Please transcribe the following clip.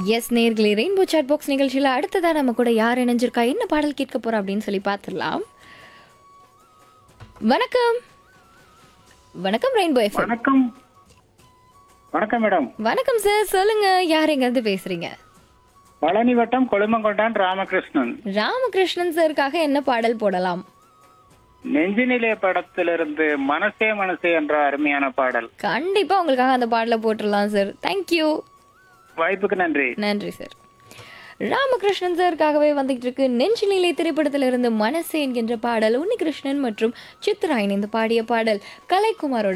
S நேர்களே rainbow chat box நிகழ்ச்சியில் அடுத்ததா நம்ம கூட யார் இணைஞ்சிருக்கா என்ன பாடல் கேட்க போறோம் அப்படின்னு சொல்லி பார்த்துடலாம் வணக்கம் வணக்கம் ரெயின்போ எஃப்எம் வணக்கம் வணக்கம் மேடம் வணக்கம் சார் சொல்லுங்க யார் எங்க இருந்து பேசுறீங்க பழனி வட்டம் கொழுமங்கொண்டான் ராமகிருஷ்ணன் ராமகிருஷ்ணன் சாருக்காக என்ன பாடல் போடலாம் நெஞ்சினிலே படத்திலிருந்து மனசே மனசே என்ற அருமையான பாடல் கண்டிப்பா உங்களுக்காக அந்த பாடலை போட்டுடலாம் சார் தேங்க்யூ வாய்ப்புக்கு நன்றி நன்றி சார் ராமகிருஷ்ணன் சாருக்காகவே வந்துகிட்டு இருக்கு நெஞ்சு நிலை திரைப்படத்திலிருந்து மனசு என்கின்ற பாடல் உன்னிகிருஷ்ணன் மற்றும் சித்ரா இணைந்து பாடிய பாடல் கலைக்குமாரோட